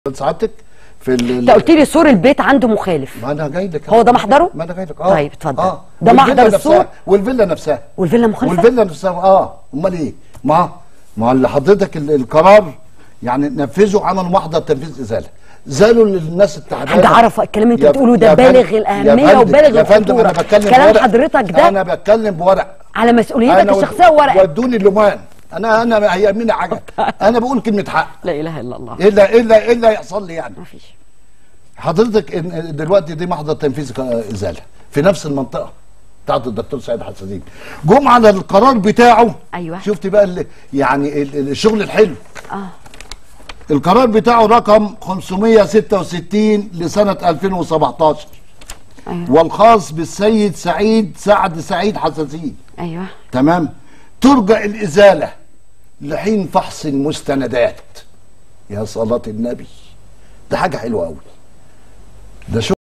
سعادتك في ال انت قلت لي سور البيت عنده مخالف ما انا جاي لك هو ده محضره؟ ما انا جاي لك اه طيب، اتفضل. ده والفيلا محضر نفسها- السور؟ والفيلا نفسها والفيلا مخالفه والفيلا نفسها اه امال ايه؟ ما ما اللي حضرتك ال- القرار يعني نفذوا عملوا محضر تنفيذ ازاله زالوا للناس التعبانه حاجة عرفة الكلام اللي انت يا- بتقوله ده يا بالغ فندم- الأهمية يا فندم- وبالغ يا فندم انا الخطورة. بتكلم كلام بورق. حضرتك ده انا بتكلم بورق على مسؤوليتك انا الشخصيه وورقك ودوني اللومان انا انا هيأمني حاجه انا بقول كلمه حق لا اله الا الله ايه اللي ايه اللي ايه اللي هيحصل لي يعني مفيش حضرتك إن دلوقتي دي محضر تنفيذ ازاله في نفس المنطقه بتاعت الدكتور سعيد حسنين جم على القرار بتاعه أيوة. شفت بقى اللي يعني ال- ال- الشغل الحلو اه القرار بتاعه رقم 566 لسنه 2017 ايوه والخاص بالسيد سعيد سعد سعيد حساسين ايوه تمام ترجى الازاله لحين فحص المستندات يا صلاه النبي ده حاجه حلوه قوي ده شغل